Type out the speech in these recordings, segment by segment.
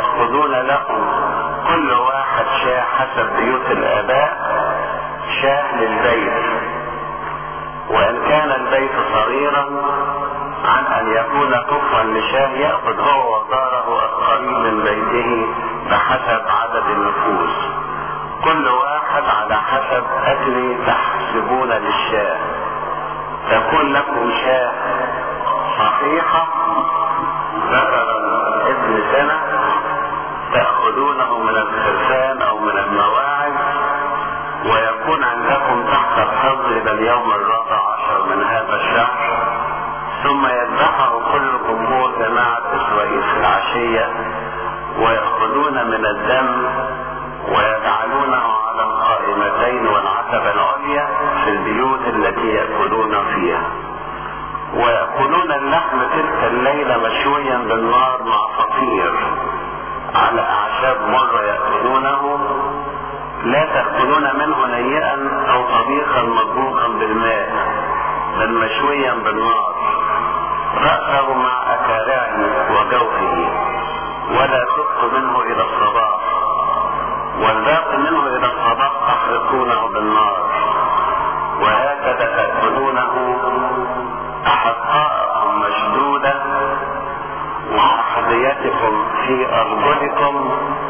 تأخذون لكم كل واحد شاة حسب بيوت الآباء شاة للبيت وإن كان البيت صغيرا عن أن يكون كفوا لشاه يأخذ هو وجاره القريب من بيته بحسب عدد النفوس كل واحد على حسب أكل تحسبون للشاه تكون لكم شاه صحيحة ذكرا ابن سنة تأخذونه من الخرفان أو من المواعظ ويكون عندكم تحت الحفظ إلى اليوم الرابع عشر من هذا الشهر ثم يذبحه كل جمهور جماعة إسرائيل في العشية ويأخذون من الدم ويجعلونه على القائمتين والعتبة العليا في البيوت التي يأكلون فيها ويأكلون اللحم تلك الليلة مشويا بالنار مع فطير على أعشاب مرة يأكلونه لا تأكلون منه نيئا أو طبيخا مطبوخا بالماء بل مشويا بالنار رأسه مع أكارعه وجوفه ولا تبق منه إلى الصباح والباقي منه إلى الصباح تحرقونه بالنار وهكذا تأكلونه أحقاءكم مشدودة وأحذيتكم في أرجلكم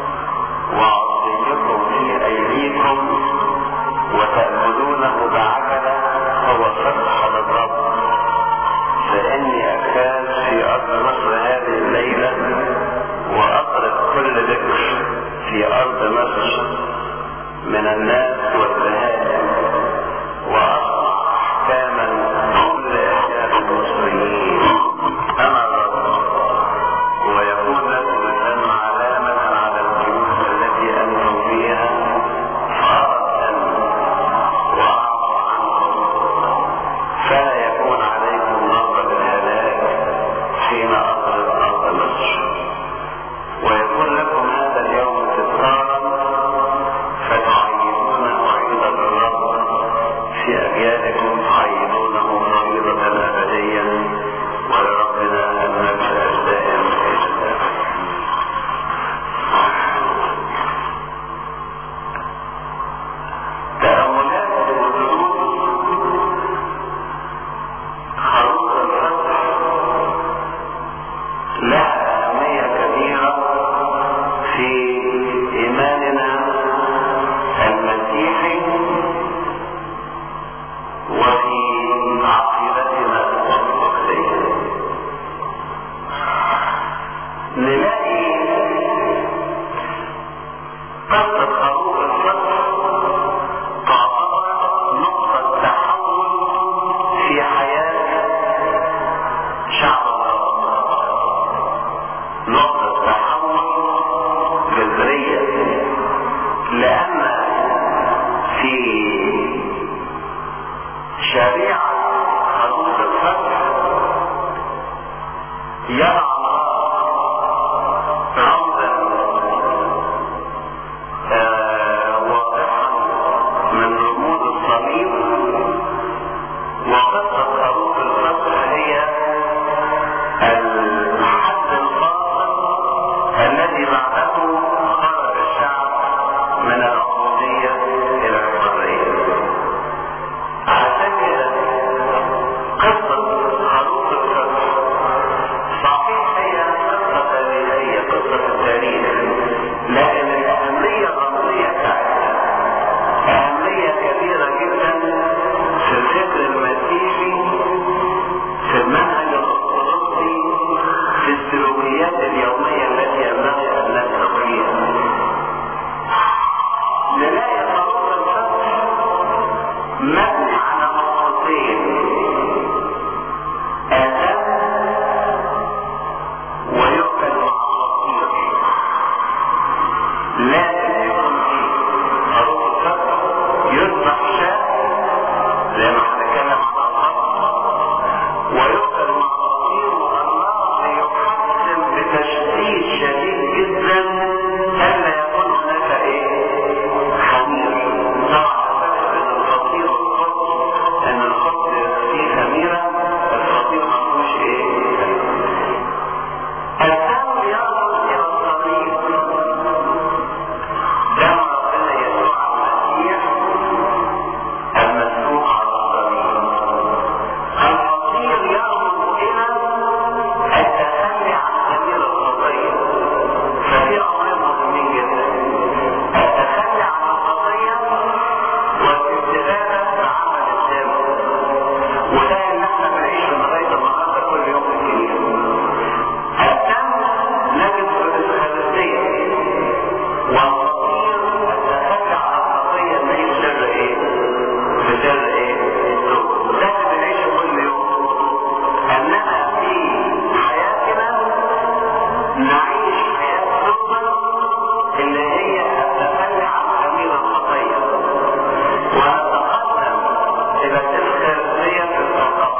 وعصيكم في أيديكم وتأكلونه بعجلة هو صدح للرب فإني أكاد في أرض مصر هذه الليلة وأطرد كل ذكر في أرض مصر من الناس والبهائم وأصنع أحكاما كل أحكام المصريين أنا الرب ويكون لكم الدم علامة على البيوت التي أنتم فيها فأردت وأعفو عنكم فلا يكون عليكم نظر الهلاك حين أطرد أرض مصر ويكون لكم هذا اليوم تذكارا فتعيدونه عيدا الرب في أجيالكم تعيدونه فريضة أبديا ولربنا المجد الدائم إجدا تأملات وردود خروج الفتح لها أهمية كبيرة في إيماننا المسيحي وفي عقيدتنا الأرثوذكسية نلاقي قصة خروج الفتح تعتبر نقطة تحول في حياة شعب الله نقطة تحول جذرية لأن في شريعة خروج الفتح يرى رمزا آه، واضحا من رموز الصليب وقصة خروج الفتح هي الحد الفاصل الذي بعده خرج الشعب من العبودية إلى الحرية عشان كده قصة خروج الفتح صحيح وده اللي احنا بنعيشه لغايه النهارده كل يوم في الكنيسه. الدم نجد في الافخارستيه والخطير التفكع على الخطيه ان هي سر ايه؟ في سر ايه؟ التوبه. وده اللي بنعيشه كل يوم. اننا في حياتنا نعيش حياه توبه اللي هي التفكع عن خمير الخطيه ونتقدم الى الافخارستيه في التقدم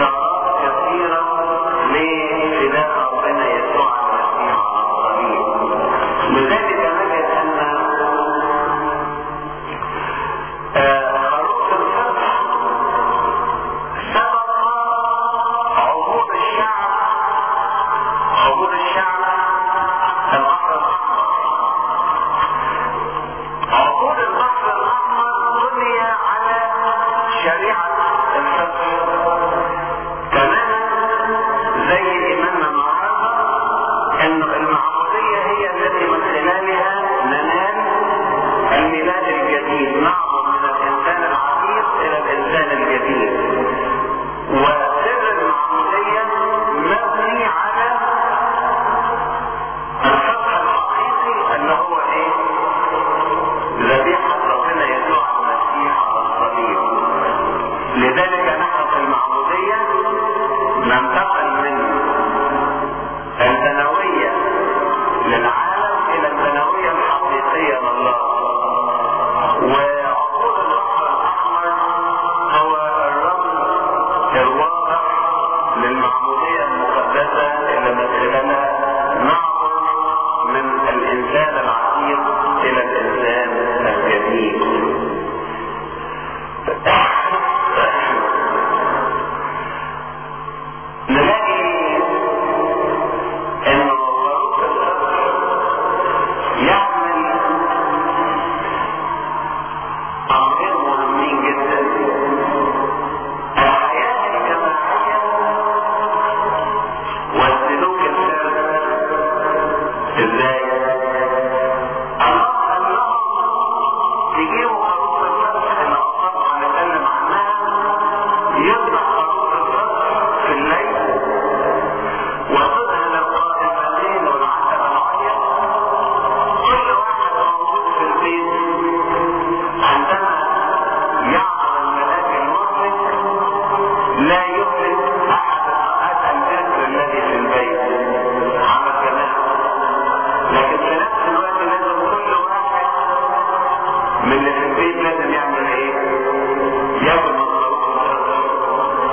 إشارات كثيرة لفداء ربنا يسوع المسيح على الصليب لذلك نجد أن آه، خروف الفصح سبق عبور الشعب عبور الشعب البحر الأحمر عبور البحر الأحمر بني على شريعة الفقه تماما زي إيماننا النهارده إنه المعمودية هي التي من خلالها ننال الميلاد الجديد نعبر من الإنسان العتيق إلى الإنسان الجديد وسر المعمودية مبني على الفتح الحقيقي اللي هو ايه؟ ذبيحة ربنا يسوع المسيح على الصليب. لذلك نحن في المعمودية ننتقل من الثانوية للعالم إلى الثانوية الحقيقية لله. وعقول البحر الأحمر هو الرمز الواضح للمعمودية المقدسة اللي من خلالها نعبر من الإنسان العتيق إلى الإنسان الجديد. نلاقي إن خروف الفصح يعمل أمرين مهمين جدا الحياة الجماعية والسلوك الفردي ازاي؟ الله قال لهم تجيبوا خروف الفصح اللي أصلا هنتكلم عنها يذبح خروف الفصح في الليل وتذهل القائمتين والعتبة العليا كل واحد موجود في البيت عندما يعمل الملاك المهلك لا يهلك احد احد الجسر الذي في البيت عمل جماعه لكن في نفس الوقت لازم كل واحد من اللي في البيت لازم يعمل ايه؟ ياكل من خروف الفطر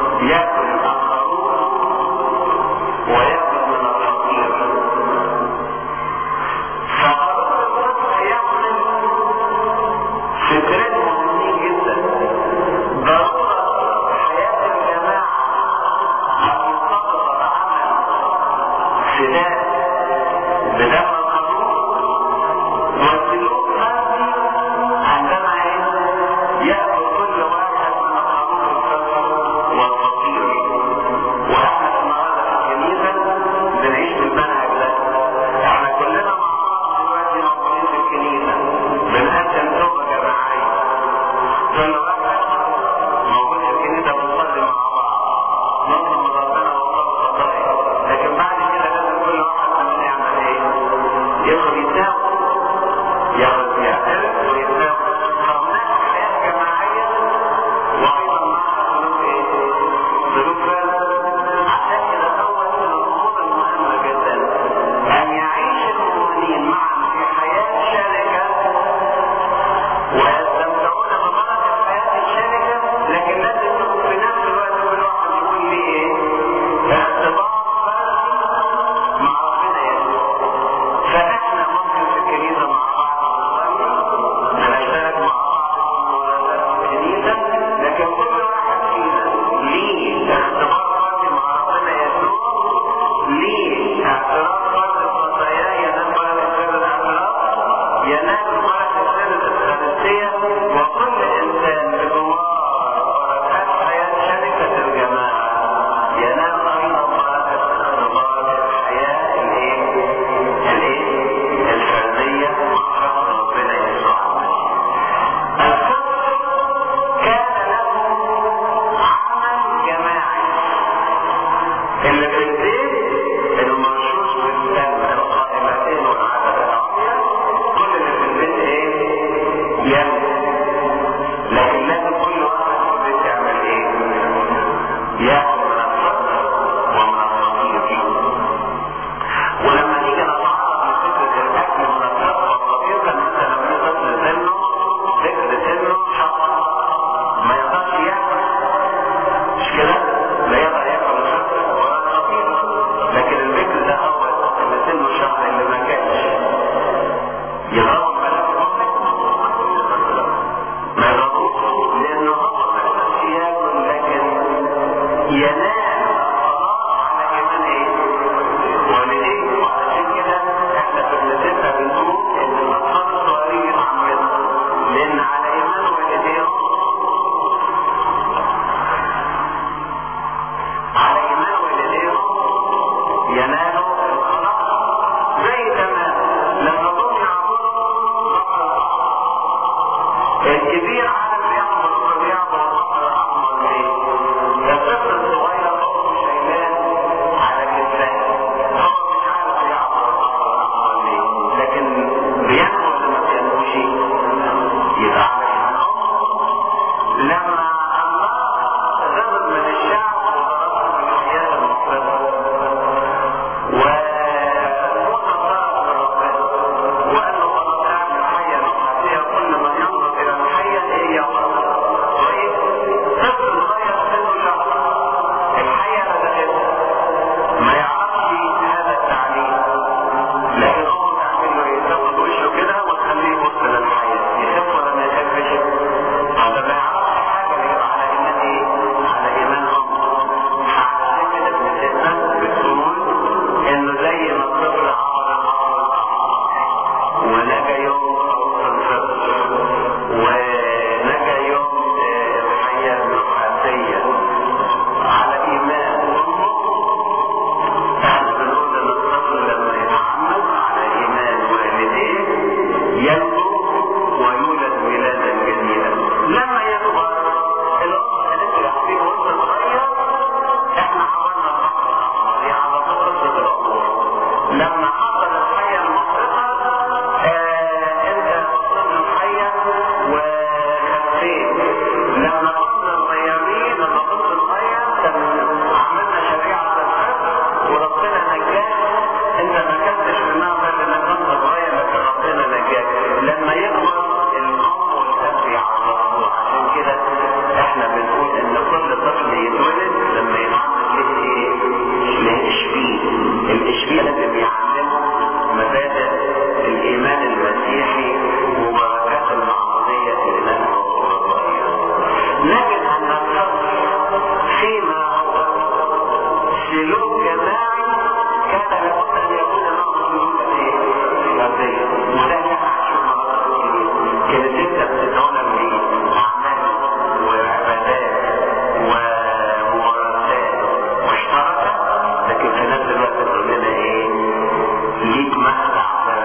ينال الصلاة على إيمان إيه؟ والديه وعشان كده إحنا في المسيرة بنقول إن الأطفال الصغيرين يتعمدوا لأن على إيمان والديهم على إيمان والديهم ينالوا الصلاة زي زمان لما جم يعبدوا الكبير عالم يعبد ويعبد البحر الأحمر ليه؟ الطفل الصغير هو شايلان على كتفه هو مش عارف يعبد البحر الأحمر ليه؟ لكن بينمو ولا ما بينموش؟ يبقى على لما الله غضب من الشعب وضربهم بالحياة المفرطة وموسى طلب من ربنا وقال له خلاص اعمل حية نحاسية كل ما ينظر إلى الحية هي يوم طيب طفل صغير سنه شهر الحية لدغتها ما يعرفش هذا التعليم لكن هو تعمل له ايه تاخد وشه كده وتخليه يبص للحية يخف ولا ما يخفش هذا ما يعرفش حاجة يبقى على ايمان ايه على ايمان امه عشان كده ابن سيدنا بتقول انه زي ما الطفل عمل الامر ونجا يوم خوف الفطر ونجا يوم الحياة النحاسية على ايمان امه احنا بنقول ان الطفل لما يتعمد على ايمان والديه ينمو ويولد ولاده جميله لما يكبر الام قالت له يا حبيبي وانت صغير احنا حضرنا البحر الاحمر يعني على طول قصه العبور لما حصل الحيه المفرطه آه انت وصلنا الحيه وخفيت لما كنا صغيرين لما كنت صغير كان عملنا شريعه الحج وربنا نجاك انت ما كنتش في المعبد لانك كنت صغير لكن ربنا نجاك لما يكبر الام والاب يعرفوا عشان كده احنا بنقول ان كل طفل يتولد لما يتعمل له ايه؟ له اشبيه الاشبيه لازم يعلمه مبادئ الايمان المسيحي وبركات المعموديه اللي نالها وهو صغير نجد ان الطفل فيما هو سلوك جماعي كان لابد ان يكون له سلوك ايه؟ فردي وده كان عشان كانت انت بتتعلم ليه؟ اعمال وعبادات وممارسات مشتركه لكن في نفس الوقت تقول لنا ايه؟ ليك مخدع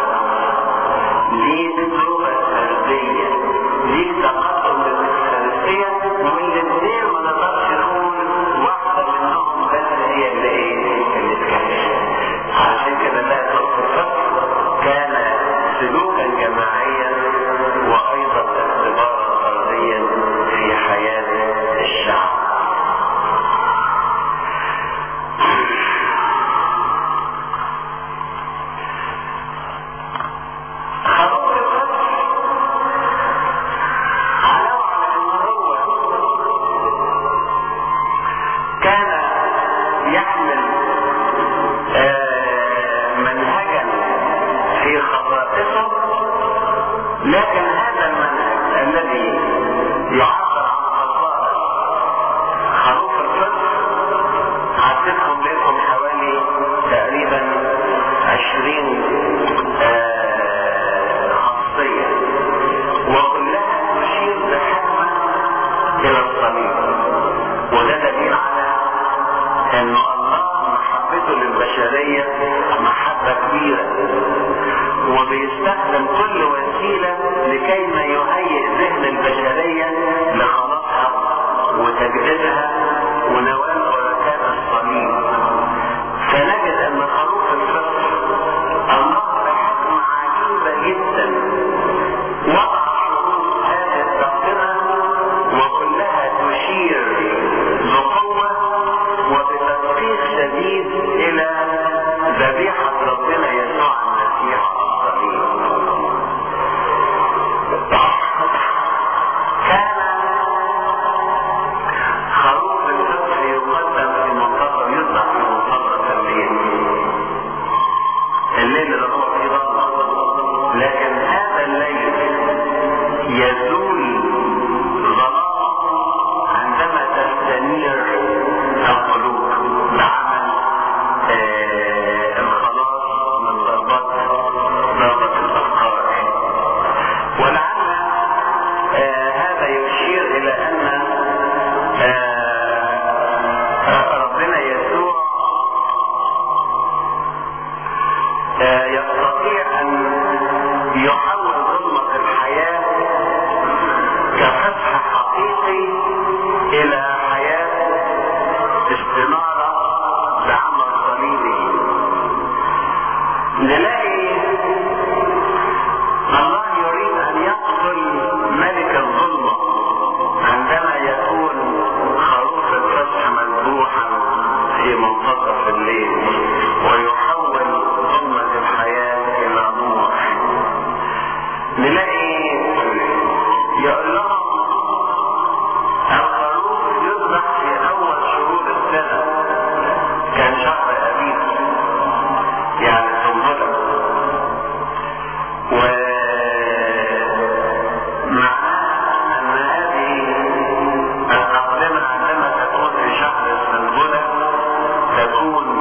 ليك لغه فرديه ليك تقدم للفرديه والاثنين ما نقدرش نقول واحده منهم بس هي اللي ايه؟ اللي تكمل علشان كده لا ظروف الفصل كان سلوكا جماعيا وايضا اختبارا فرديا في حياه الشعب خروج الفصل علاوه على ان هو كان يحمل آه، منهجا في خصائصه لكن هذا المنهج الذي يعبر عن خصائص خروف الفطر عدتهم لكم حوالي تقريبا عشرين خاصية وكلها تشير بحكمة إلى الصليب وده دليل على ان الله محبته للبشرية محبة كبيرة وبيستخدم كل وسيلة لكي ما يهيئ ذهن البشرية لخلاصها وتجديدها ونوال بركات الصليب فنجد ان خروف الفطر الله بحكمة عجيبة جدا وضع شروط هذه التقدمة وكلها تشير بقوة وبتدقيق شديد إلى ذبيحة ربنا يسوع المسيح على الصليب. كان خروف في منتصف الليل ويحول ظلمة الحياة إلى نور نلاقي يقول لهم الخروف يذبح في أول شهور السنة كان شهر أبيب يعني سنبلة ومعناها أن هذه الأقدمة عندما تكون في شهر السنبلة تكون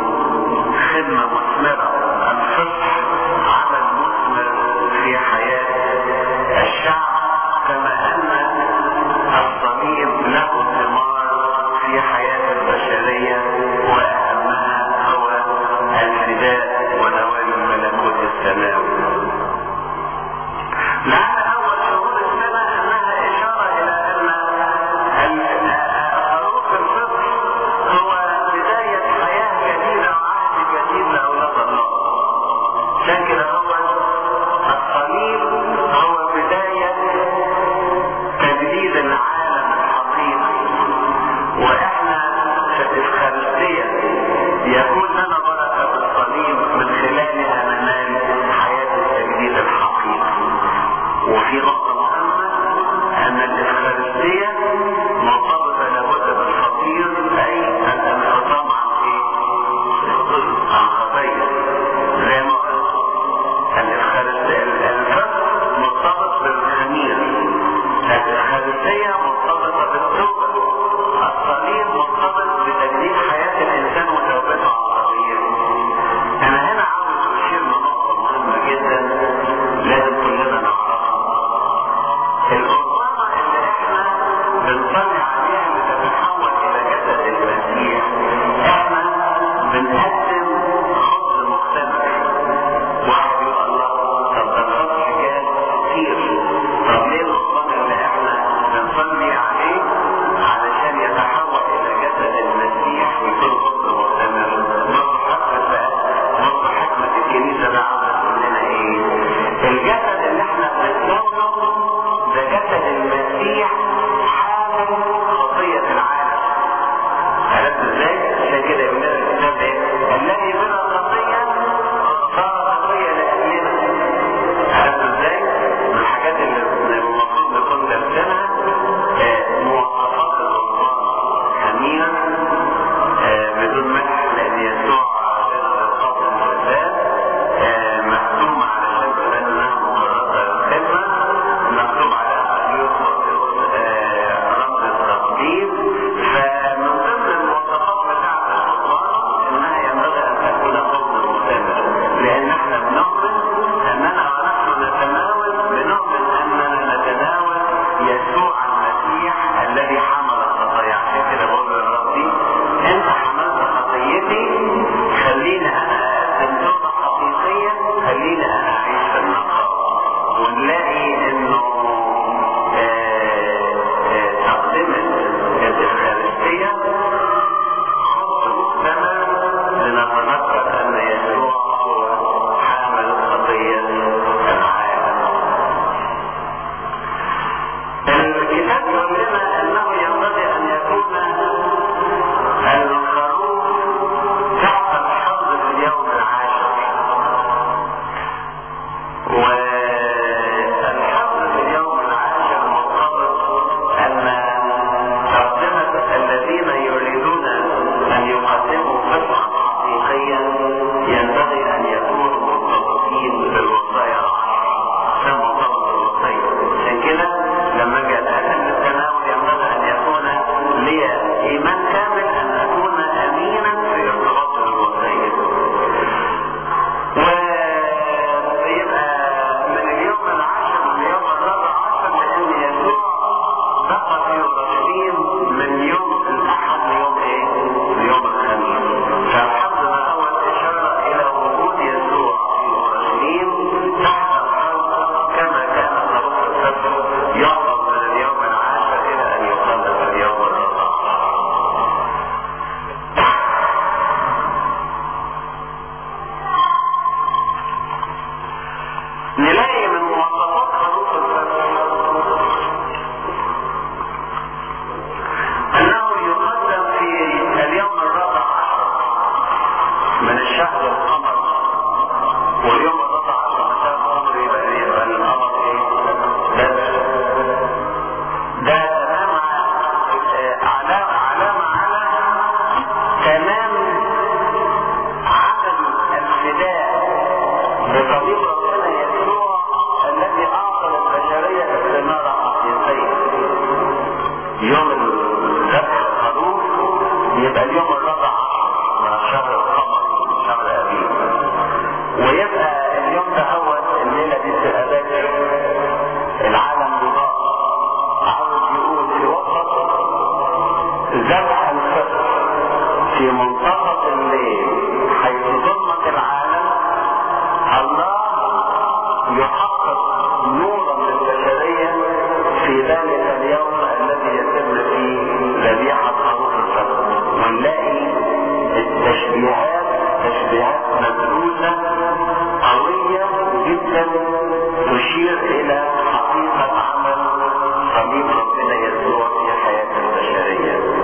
يبقى اليوم الرابع عشر من الشهر القمري شهر ابيب ويبقى اليوم ده اول الليله دي بتبقى باكر العالم بيضاء عاوز يقول في وسط ذبح الفطر في منتصف الليل حيث ظلمة العالم الله يحقق نورا للبشرية في ذلك اليوم الذي يتم فيه ذبيحة خروف الفطر ونلاقي التشبيهات تشبيهات مدروسة قوية جدا تشير إلى حقيقة عمل صليب ربنا يسوع في حياة البشرية.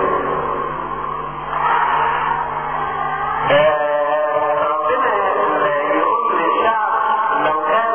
آه، ربنا يقول للشعب لو كان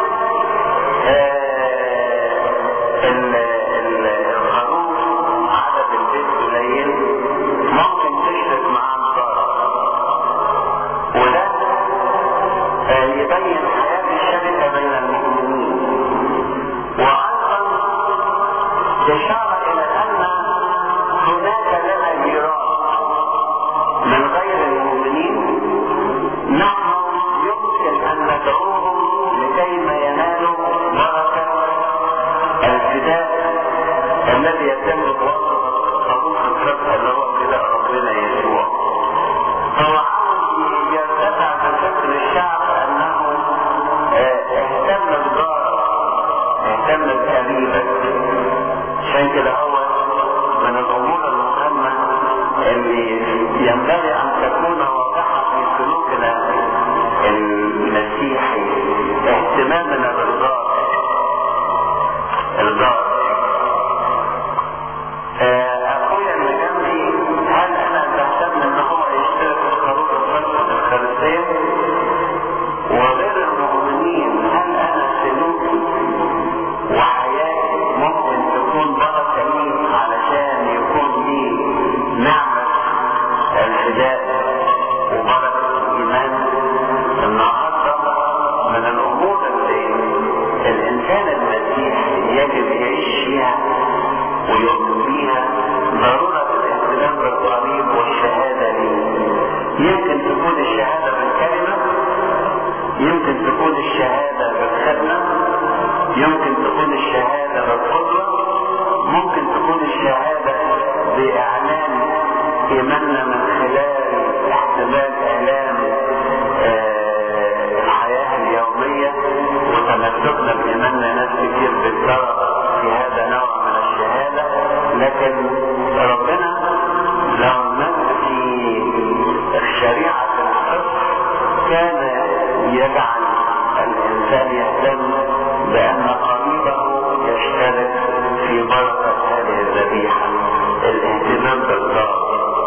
آه، ال- ال- الخروف عدد البيت قليل ممكن تشرك معاه الضرر وده آه، يبين حياة الشركة بين المؤمنين وأيضا إشارة إلى أن هناك لنا ميراث من غير المؤمنين نحن يمكن أن ندعوهم لكيما ينالوا بركة الفداء الذي يتم بواسطة خروف الفتح اللي هو فداء ربنا يسوع. هو عاوز يرتفع في فكر الشعب أنه آه، اهتم بجارك اهتم بقريبك عشان كده هو من الامور المهمه اللي ينبغي ان تكون واضحه في سلوكنا المسيحي اهتمامنا بالجار الجار آه، اخويا اللي جنبي هل انا بهتم ان هو يشترك في خروج الفرق الخارجيه وغير المؤمنين هل انا سلوكي وحياتي ممكن تكون بركة لي علشان يكون لي نعمة الفداء وبركة الإيمان النهاردة من الأمور اللي الإنسان المسيحي يجب يعيش فيها ويؤمن بيها ضرورة الاهتمام بالقريب والشهادة ليه يمكن تكون الشهادة بالكلمة يمكن تكون الشهادة بالخدمة يمكن تكون الشهادة بالقدرة ممكن تكون الشهادة بإعلان إيماننا من خلال احتمال إعلام آه، الحياة اليومية وتمسكنا بإيماننا ناس كتير بالدرجة في هذا نوع من الشهادة لكن ربنا لو مد في شريعة الفقه كان يجعل الإنسان يهتم بأن قريبه يشترك في بركة هذه الذبيحة الاهتمام بالدار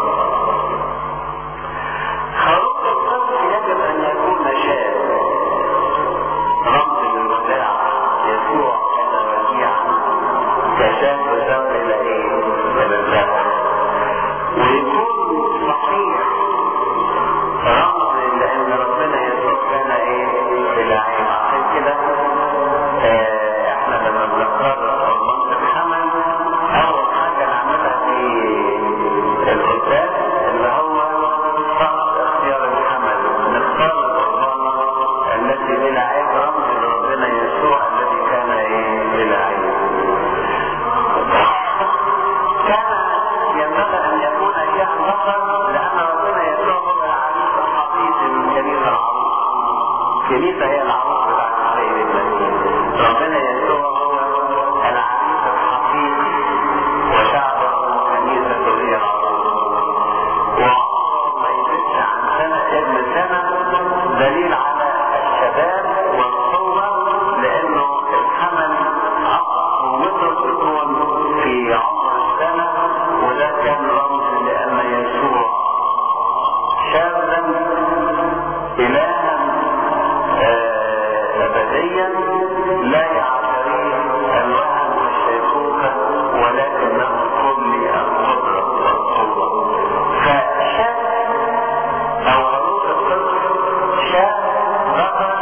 خروف الصدق يجب أن يكون شاب رمز للوداع يسوع كان وديعا كشاب ذنب إلى إيه؟ إلى الذبح ويكون صحيح رمز لان ربنا يسوع كان ايه بلا عيب عشان كده آه، احنا لما بنقرر قربان الحمل اول حاجه نعملها في القداس اللي هو فقط اختيار الحمل نختار القربانه التي بلا عيب رمز لربنا يسوع الذي كان ايه بلا عيب كان ينبغي ان يكون شيخ بطل لان ربنا يسوع هو العريس الحقيقي من كنيسه العروس الكنيسه هي العروس بتاعت السيد المسيح ربنا يسوع هو العريس الحقيقي وشعبه كنيسه هي العروس وعمره ما يزيدش عن سنه ابن سنه دليل على الشباب والقوه لانه الحمل قوته تكون في عمر السنه وده كان رمز لان يسوع شابا الها آه، ابديا لا يعتريه الوهن والشيخوخه ولكنه كل القدره والقوه فشاب او خروج الطفل شاب ذكر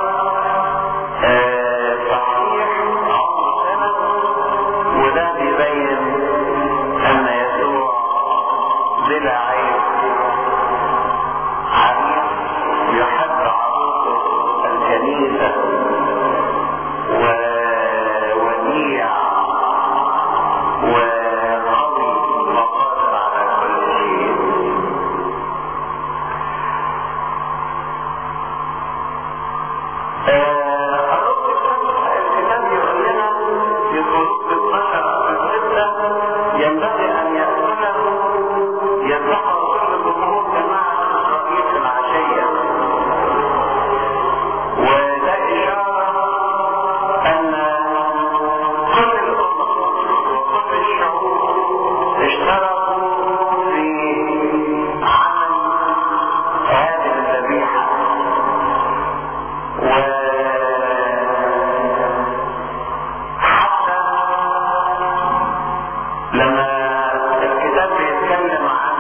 آه، صحيح عمره سنه وده بيبين ان يسوع بلا عيب يذبحه كل جمهور جماعة إسرائيل في العشية وده إشارة أن كل الأمم وكل الشعوب اشتركوا في عمل هذه الذبيحة وحتى لما الكتاب بيتكلم عن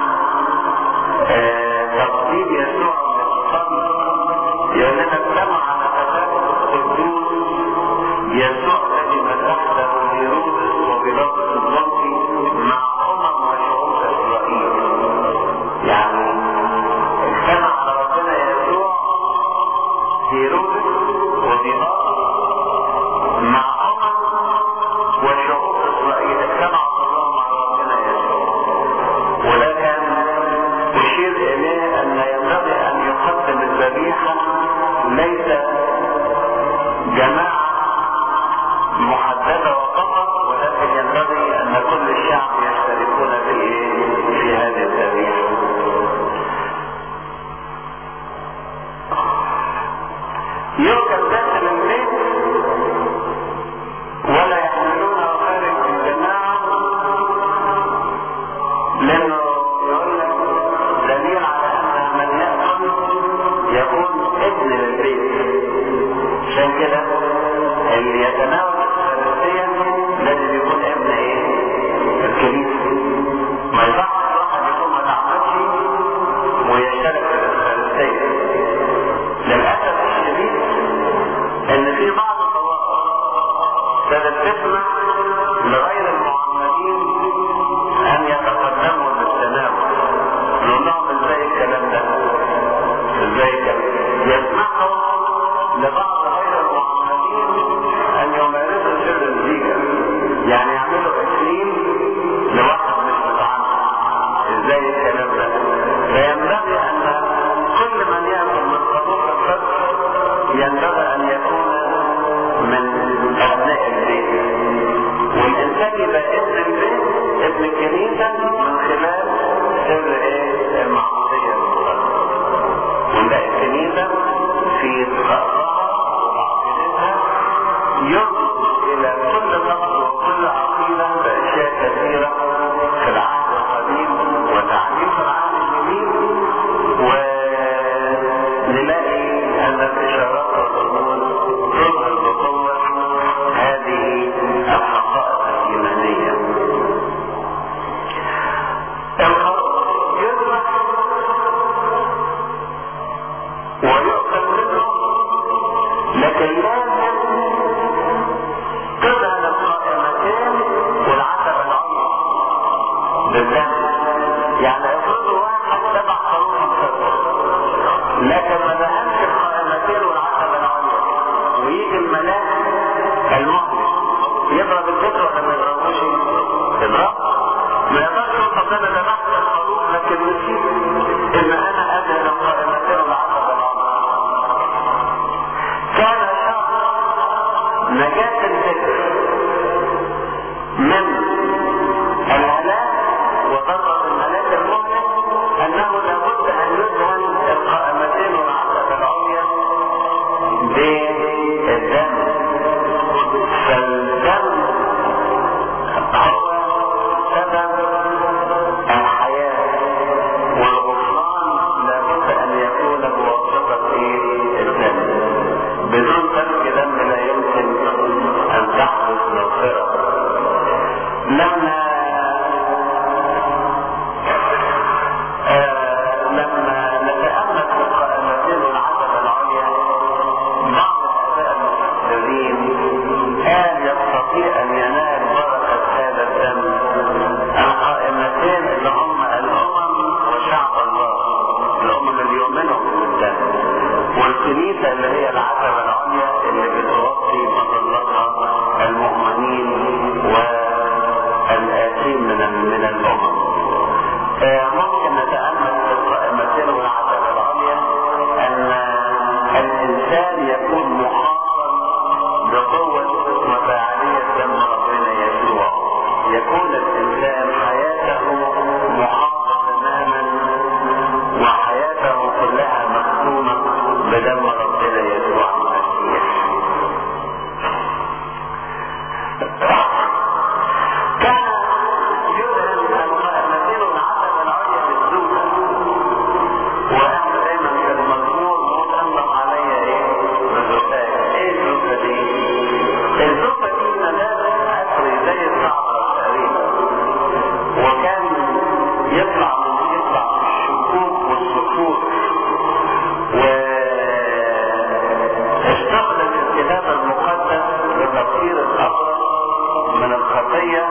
آه، تقديم يسوع للصلب يقول لنا اجتمع نفسات القدوس يسوع الذي مسحته هيرودس وبيلاطس البنطي مع امم وشعوب اسرائيل يعني اجتمع على ربنا يسوع هيرودس وبيلاطس مع امم وشعوب اسرائيل اجتمعوا كلهم على ربنا يسوع وده كان أشير إليه أن ينبغي أن يقدم الذبيحة ليس جماعة محددة وفقط ولكن ينبغي أن كل الشعب يشتركون في إيه؟ في هذه الذبيحة. يؤكل داخل البيت ولا يحملونه خارج الجماعة لأنه يقول لك دليل على أن من يأكل يكون ابن للبيت عشان كده اللي يتناول الفارسية لازم يكون ابن ايه؟ الكنيسة ما يصحش واحد يكون ما تعمدش ويشترك في الفارسية للأسف الشديد إن في بعض الطوائف كانت تسمح لغير المعمدين أن يتقدموا بالتناول نقول لهم ازاي الكلام ده؟ ازاي كده؟ يسمحوا لبعض غير المعمدين أن يمارسوا سر الزيجة يعني يعملوا تسليم لواحد مش متعمد ازاي الكلام ده؟ فينبغي أن كل من يأكل من خطوط الفجر ينبغي أن يكون من أبناء البيت والإنسان يبقى ابن البيت ابن الكنيسة من خلال سر إيه؟ المعمودية المطلقة ونلاقي الكنيسة في خطها وعقيدتها يربط إلى كل فصل وكل عقيدة بأشياء كثيرة في العهد القديم وتعليم في العهد الجديد ونلاقي أن الإشارات والأمور تظهر بقوة هذه الحقائق الإيمانية. الخروف يذبح ويؤكل منه لكن لازم تدهن القائمتين والعتبة العليا بالدم يعني افرضوا واحد تبع خروف الفطر لكن ما دهنش القائمتين والعتبة العليا ويجي الملاك المؤمن يضرب الفطر ولا ما يضربوش؟ يضرب ما يقدرش يوصف انا ذبحت الخروف لكن نسيت ان انا ادهن القائمتين والعتبة العليا كان شرط نجاة الفكر من الهلاك وضرر الملاك المؤمن انه لابد ان يدهن القائمتين والعتبة العليا بالدم فالدم هو سبب الحياة والغفران لابد ان يكون بواسطة إيه؟ الدم بدون سفك دم لا يمكن ان تحدث مغفرة لما آه لما نتأمل في القائمتين والعتبة العليا بعض الآباء المفسرين قال يستطيع أن ينال بركة هذا الدم القائمتين اللي هم الأمم وشعب الله الأمم اللي يؤمنوا بالدم والكنيسة اللي هي العتبة العليا اللي بتغطي مظلتها المؤمنين والآتين من من الأمم آه، ممكن نتأمل في القائمتين والعتبة العليا أن الإنسان يكون محاطا بقوة وفاعلية دم ربنا يسوع يكون الإنسان حياته محاطة تماما المصفوف والصفوف واستخدم الكتاب المقدس لتطهير الأرض من الخطية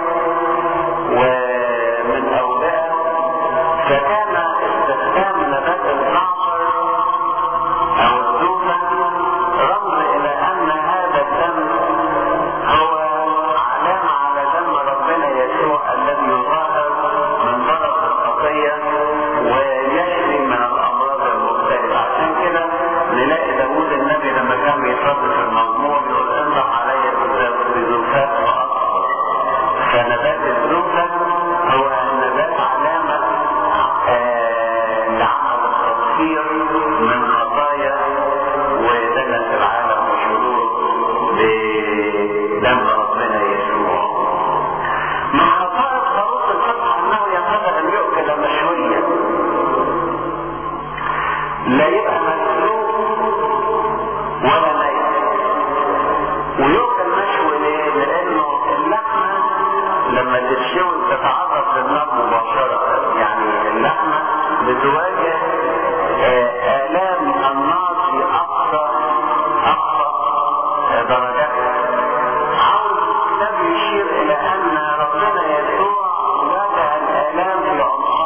ومن أوبئة فكان استخدام نبات الزعتر أو الزوفة رمز إلى أن هذا الدم هو علامة على دم ربنا يسوع الذي يظاهر من ضرب الخطية ويشفي من الأمراض المختلفة عشان كده نلاقي داوود النبي لما كان بيصلي في المزمور يقول انضح علي بزوفات وأصفر فنبات الزوفة هو نبات علامة آه، لعمل التطهير من خطايا ودنس العالم وشرور بدم ربنا يسوع من خصائص خروف الفصح انه ينبغي ان يؤكل مشويا لا يبقى مسلوق ولا نيت ويؤكل مشوي ليه؟ لانه اللحمه لما تتشوي تتعرض للنار مباشره يعني اللحمه بتواجه آه، الام النار في اقصى اقصى آه، درجاتها عاوز الكتاب يشير الى ان ربنا يسوع واجه الالام في عمقها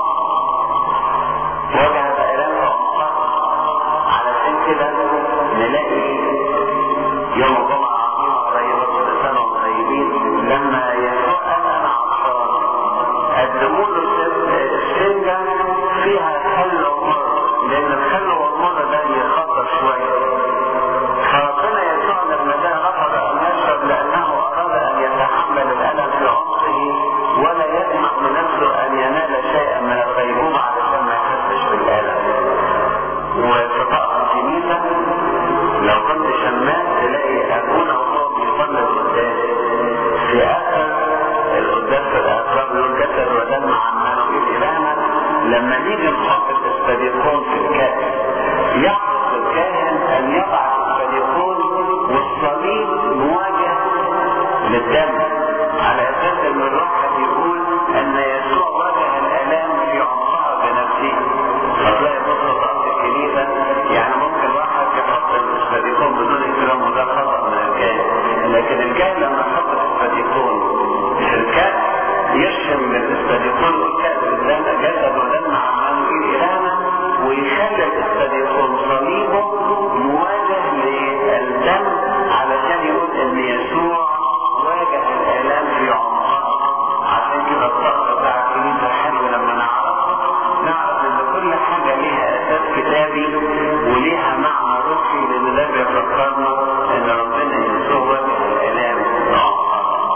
واجه الالام في عمقها علشان كده نلاقي يوم الجمعه العظيمه قريبه كل سنه وانتم طيبين لما يسوع قال انا عطشان قدموا له الس- السنجه فيها خل ومر لان الخل والمر ده يخطر شويه فربنا يسوع لما جاء رفض ان يشرب لانه اراد ان يتحمل الالم في عمقه ولا يسمح لنفسه ان ينال شيئا من الغيبوبه علشان ما يحسش بالالم وفي طقس الكنيسه لو كنت شماس تلاقي ابونا وهو بيصلي القداس في اخر القداس في الاقرام يقول جسد ودم عمانوئيل الهنا لما نيجي نحط الاسباديكون في الكاس يحرص الكاهن ان يضع الاسباديكون والصليب مواجه للدم على اساس ان الواحد يقول ان يسوع واجه الالام في عمقها بنفسه فتلاقي بص طقس الكنيسه يعني ممكن واحد يحط الاسباديكون بدون اكرام وده خطا من الكاهن لكن الكاهن لما يحط الاسباديكون في الكاس يشم بالاسباديكون والكاس الدم جسد ودم عمانوئيل الهنا ويخلي الاسباديكون صليبه مواجه للدم علشان يقول ان يسوع واجه الالام في عمقها عشان كده الطقس بتاع الكنيسه حلو لما نعرفه نعرف ان كل حاجه ليها اساس كتابي وليها معنى روحي لان ده بيفكرنا ان ربنا يسوع واجه الالام في عمقها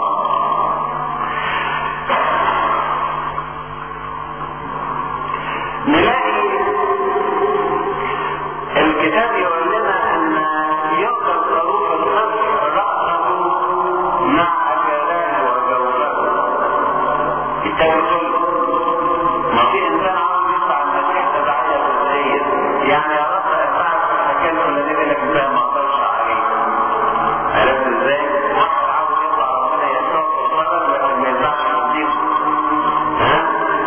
نلاقي الكتاب يقول لنا ان يقتل خروف الخصر رأسه مع اكلاه وجوفه الكتاب كله ما في انسان عاوز يطلع المسيح تبعية جزئية يعني يا رب اتبعك في الحكاية الفلانية يقول لك ازاي ما اقدرش عليه عرفت ازاي؟ واحد عاوز يطلع ربنا يسوع في الصدر لكن ما ينفعش يديله ها؟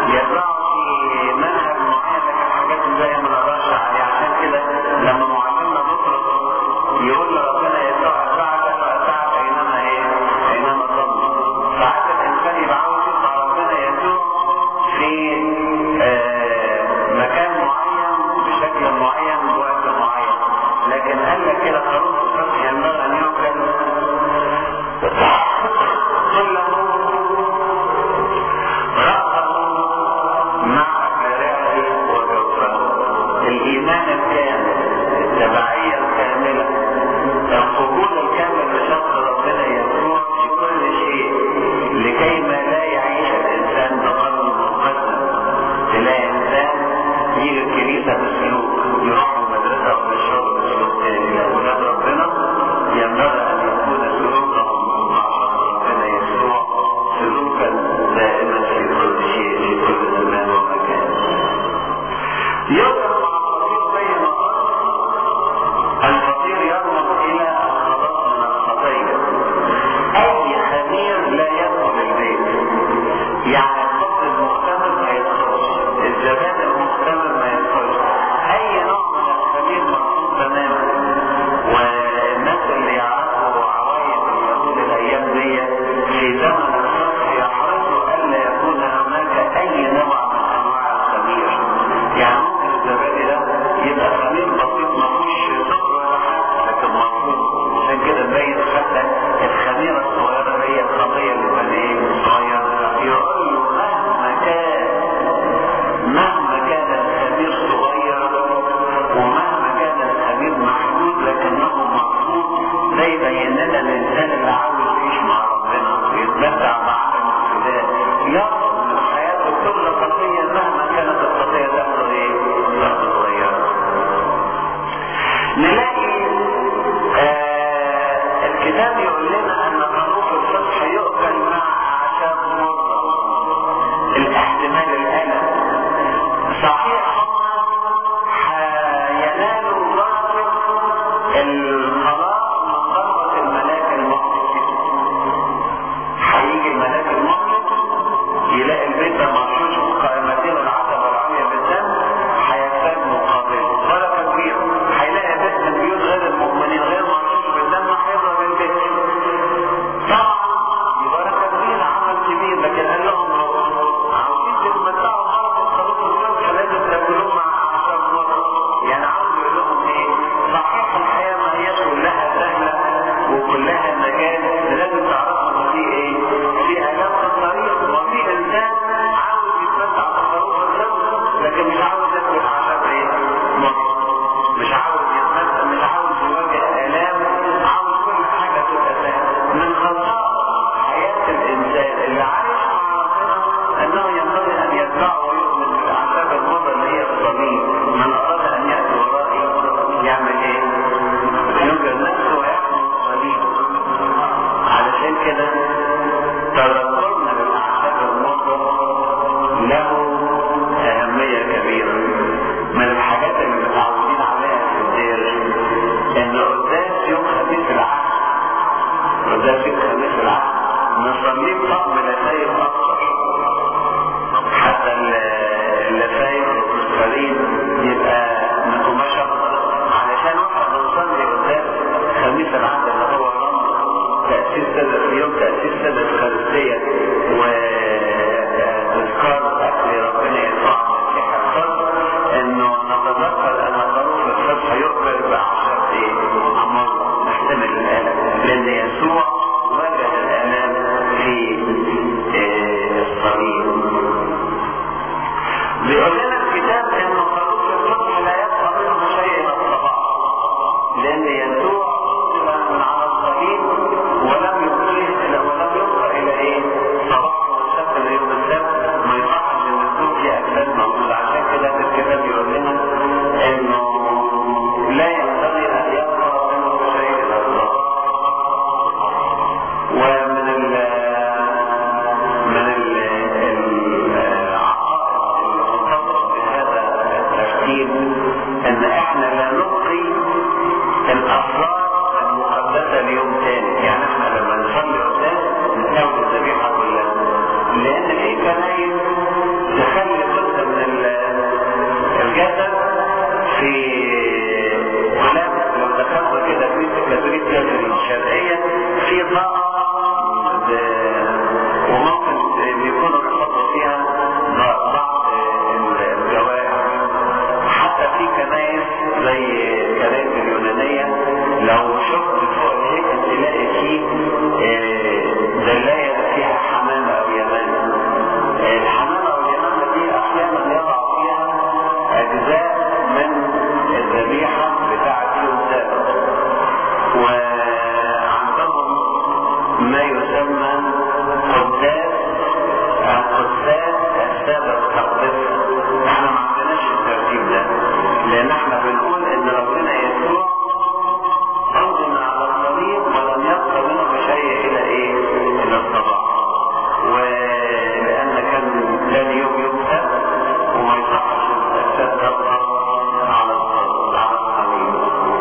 يزرعوا في منهج معين لكن حاجات زي ما نقدرش عليه عشان كده لما معلمنا يقول لنا الكتاب ان خروج الصبح لا يبقى منه شيء الى الصباح لان يسوع من على الصليب ولم يبقى ولم يبقى الى ايه؟ صباح والسبت من يوم السبت ما يصحش ان السوق فيه اجساد موجوده عشان كده في الكتاب يقول لنا انه لا ينبغي ان يبقى منه شيء الى الصباح ومن ال من ال العقائد المرتبطه بهذا الترتيب ان احنا لا نبقي الاسرار المقدسه ليوم ثاني يعني احنا لما نصلي قدام نساوي الذبيحه كلها لان في كنايس تخلي جزء من ال- الجسد في ولكن لو دخلت كده في كاتوليكيا الشرقيه في ضغط وممكن بيكونوا بيحطوا فيها بعض الجوارح حتى في كنايس زي الكنايس اليونانية لو شفت فوق الهيكل تلاقي فيه آه، دلاية فيها حمامة أو يمامة آه، الحمامة أو اليمامة دي أحيانا يضع فيها أجزاء من الذبيحة بتاعة يوم سابق وعندهم ما يسمى قداس القداس السابق تقدس احنا ما عندناش الترتيب ده لان احنا بنقول ان ربنا يسوع انزل على الصليب ولم يبقى منه شيء الى ايه الى الصباح ولان كان ثاني يوم يوم سبت وما يصحش السبت تبقى على الصليب على الصليب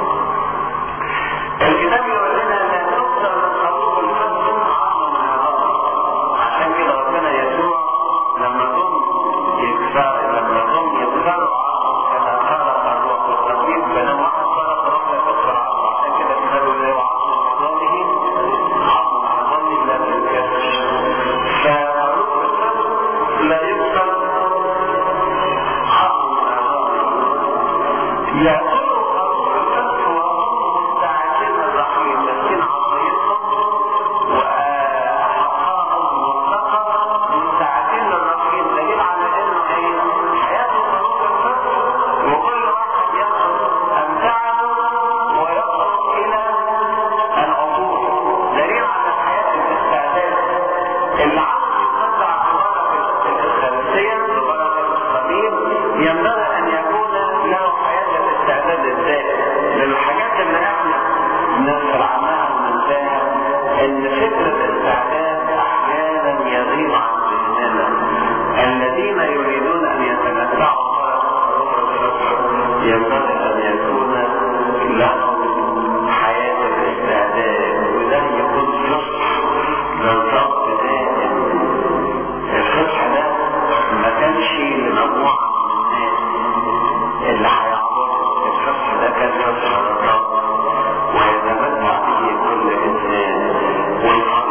الكتاب يقول لنا لا تكسر الخروف الفضل عظم العظام عشان كده ربنا يسوع لما جم يكسر لما جم يكسروا عظم كما خلق الروح والتطبيق بنام واحد خلق روح لا تكسر عظم عشان كده الكتاب يقول له عظم عظامه عظم عظامه لا تنكسر فخروف الفضل لا يكسر عظم عظامه يأكل خروف الفضل وهم مستعجلين الرحيم لكن عصيتهم وأحقاهم مطلقة مستعجلين الرحيم دليل على انه ايه حياته خروف الفضل وكل واحد ياخذ امتعه ويخرج الى العقول دليل على حياة الاستعداد اللي عاوز يتمتع ببركة الخلفية ببركة الصليب ينبغي ان يكون له حياة الاستعداد الذاتي للحاجات اللي احنا نسأل عنها وننساها ان فكرة الاستعداد احيانا يغيب عن ذهننا الذين يريدون ان يتمتعوا ينبغي ان يكون لهم حياة الاستعداد وده يكون فصح للضبط دائم الفصح ده ما كانش لمجموعة من الناس اللي هيعبروا الفصح ده كان فصح للضبط ويتمتع به كل انسان والقرار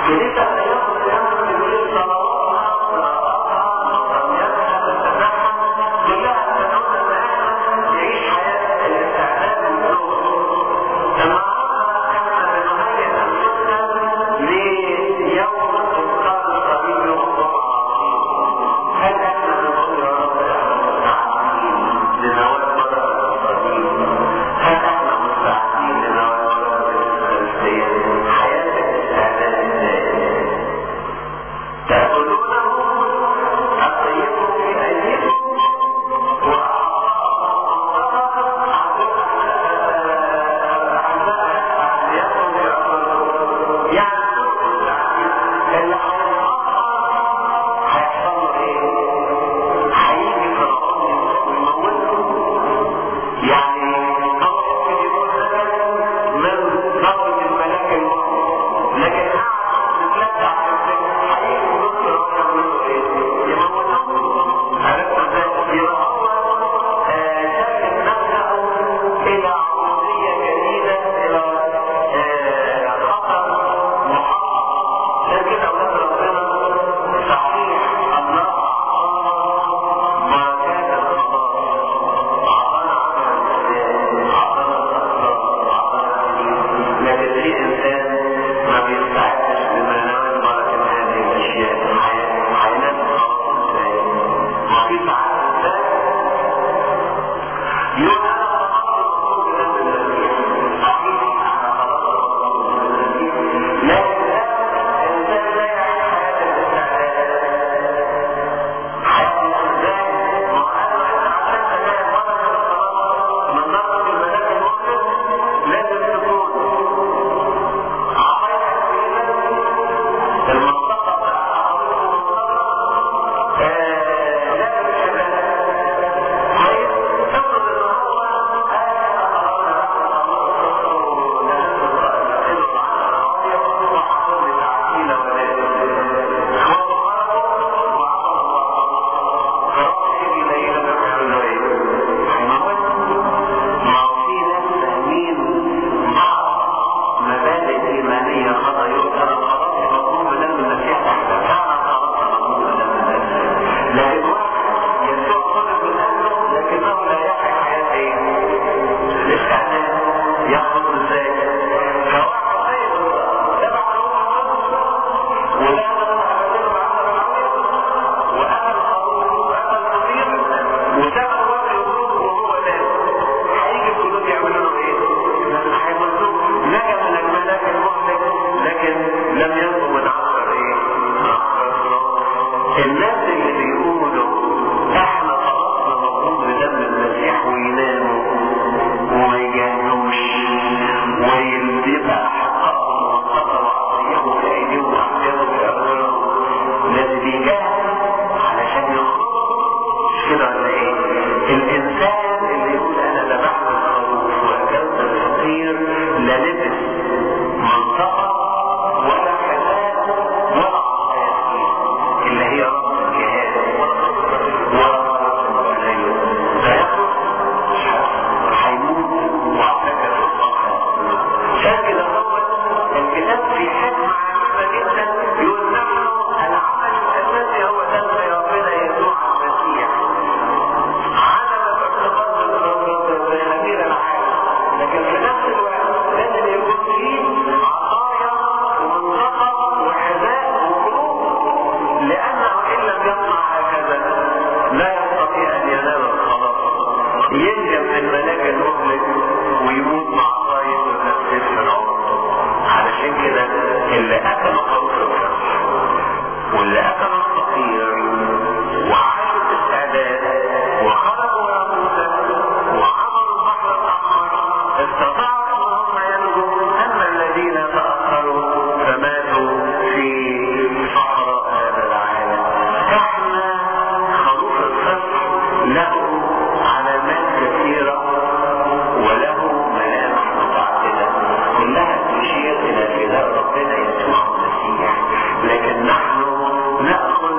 كنيسة أيام القيامة بتقول صلواتها قراءاتها صلياتها تسبحها كلها تدعونا إن إحنا نعيش حياة الاستعداد والتوبة. النهارده إحنا بنهيئ أنفسنا ليوم إنكار الصليب يوم الجمعة العظيم. هل إحنا بنقول يا رب إحنا مستعدين لنوال بركة الصليب؟ هل إحنا مستعدين لنوال بركة الفلسطين؟ حياة الاستعداد الدائم. تأكلونه أطيبه في أيديكم لكن قاعد بتلدع في الفكر هيجي نص يروح يعملوا ايه؟ يموتوه عرفت ازاي؟ يبقى هو سلم نفسه الى عبودية جديدة الى آه، خطر محقق عشان كده اولاد ربنا صحيح الله بركات الخلاص عطانا عطانا عطانا عطانا لكن في انسان ما بيستعدش لمنال بركة هذه الاشياء هينام خلاص ازاي؟ ما في ساعات يقول انا خلاص مطلوب من المسيح صحيح انا خلاص مطلوب من المسيح لكن الانسان لا يعيش حياه الاستعداد حياه الاستعداد وأنا عشان تنام بركه الخلاص من نظره الملاك المسلم لازم تكون عطيتك في المنطقه بتاعت لازم شباب طيب تفرض ان هو مبادئ إيمانية خطأ يقول أنا خلاص مطلوب بدم المسيح فعلا خلاص مطلوب بدم المسيح لكن واحد يسوع خلق من أجله لكنه لا يحيا حياة إيه؟ الاستعداد يخلق ازاي؟ فواحد زي بالظبط تبع روح القدس وده أنا هعمله بعمل العظيم وأكل خروف وأكل صغير وسبق وقت الخروج وهو نايم هيجي الجنود يعملوا له إيه؟ هيموتوه نجا من الملاك المهلك لكن لم ينجو من عصر إيه؟ عصر الصراط الناس اللي بيقولوا احنا خلصنا مطلوب بدم المسيح ويناموا وما يجاهدوش ويبقى حققهم وانتصروا عصيهم في ايديهم واحجابهم في ارجلهم الذي بيجاهد علشان يخرج مش كده ولا ايه؟ الانسان اللي يقول انا ذبحت الخروف واكلت الفطير لا لبس منطقه ولا حذاء ولا عصايه اللي هي رأس الجهاد ورأس الجهاد فيخرج هيموت واعتكف في الصحراء عشان كده هو الكتاب في حكمة عجيبة جدا يقول نحن العمل الأساسي هو دم ربنا يسوع المسيح عدم الارتباط بأمير العالم لكن في نفس الوقت لازم يكون فيه عطايا ومنطقة وحذاء وقلوب لأنه إن لم يصنع هكذا لا يستطيع أن ينال الخلاص ينجم من ملاك المهلك ويموت مع طايف ونفس فرعون علشان كده اللي أكلوا خروف الفرح واللي أكلوا الفقير وعاشوا الاستعداد وخرجوا يا موسى وعملوا البحر الأحمر استطاعوا أن هم ينجوا أما الذين تأخروا فماتوا في صحراء هذا العالم احنا خروف الفصح له علامات كثيرة وله ملامح متعددة كلها تشير إلى فداء ربنا يسوع المسيح لكن نحن نأخذ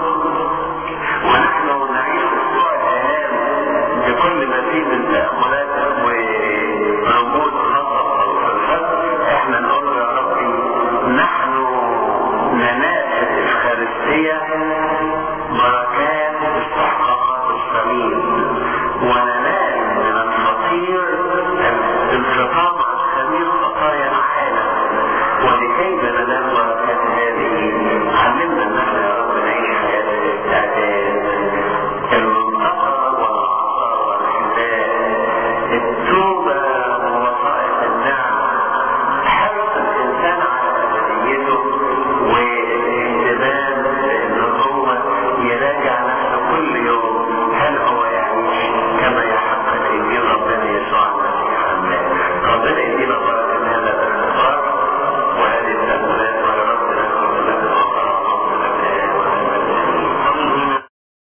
ونحن نعيش أسبوع الآلام بكل ما فيه من تأملات ورموز خاصة في الفصل احنا نقول يا ربي نحن هي